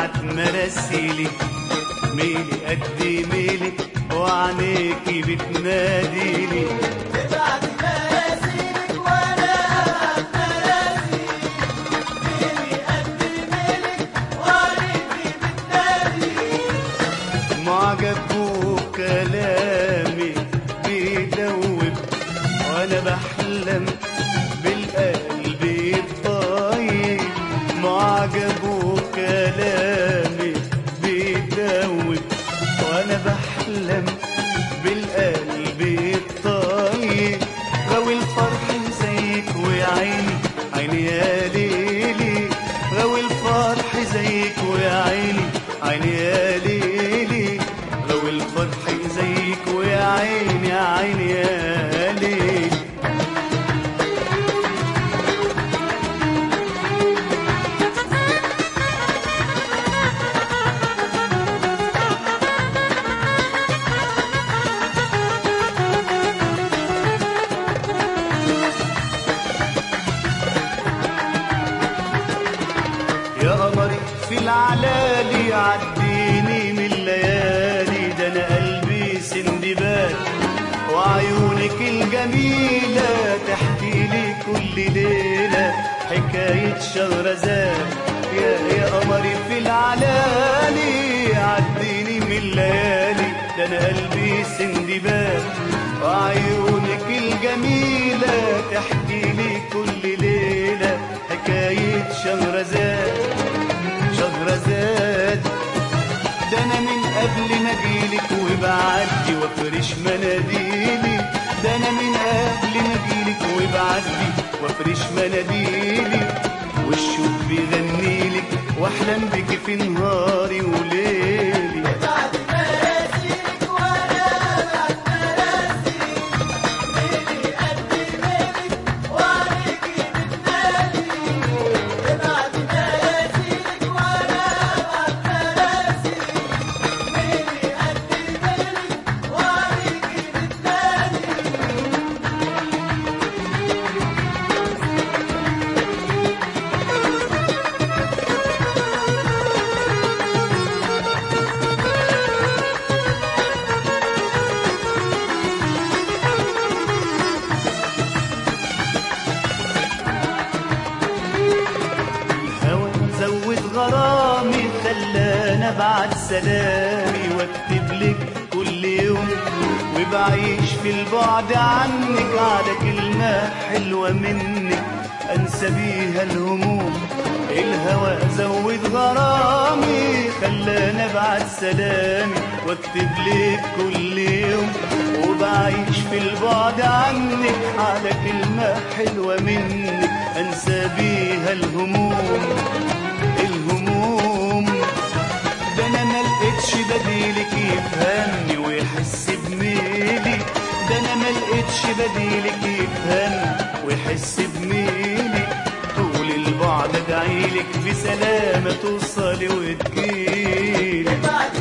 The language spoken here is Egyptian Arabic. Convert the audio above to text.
نبعت مراسيلي ميلي قد ميلي وعينيكي بتناديلي ابعت مراسيلك وانا ابعت مراسيلي ميلي قد ميلك وعينيكي بتنادي معجب بكلامي بيدوب وانا بحلم بالقلب الطيب معجب بكلامي بيدوب وانا بحلم بالقلب الطيب غاوي الفرح زيك ويا عيني عيني يا ليلي غاوي الفرح زيك ويا عيني عيني يا ليلي غاوي الفرح زيك ويا عيني يا عيني يا ليلي يا قمري في العلالي عديني من الليالي ده انا قلبي سندباد وعيونك الجميلة تحكي لي كل ليلة حكاية شهرزاد يا يا قمري في العلالي عديني من الليالي ده انا قلبي سندباد وعيونك الجميلة تحكي لي كل ليلة حكاية شهرزاد شهرزاد ده انا من قبل ما اجيلك وبعدي وافرش مناديلي ده انا من قبل ما اجيلك وبعدي وافرش مناديلي والشوق بيغنيلك واحلم بك في نهاري وليلي ابعت مراسيلك وانا ابعت مراسيلي ميلي قد ميلك وعينيكي بتنادي ابعت مراسيلك وانا ابعت مراسيلي ميلي قد ميلك وعينيكي بتنادي الهوى زود غرامي خلاني ابعت سلامي واكتب لك كل يوم وبعيش في البعد عنك على كلمة حلوة منك انسى بيها الهموم الهوى زود غرامي خلاني ابعت سلامي واكتب لك كل يوم وبعيش في البعد عنك على كلمة حلوة منك انسى بيها الهموم الهموم ده انا ما لقيتش بديلك يفهمني ويحس بميلي ده انا ما لقيتش بديلك يفهمني ويحس بميلي طول البعد ادعيلك بسلامة توصلي وتجيلي ابعت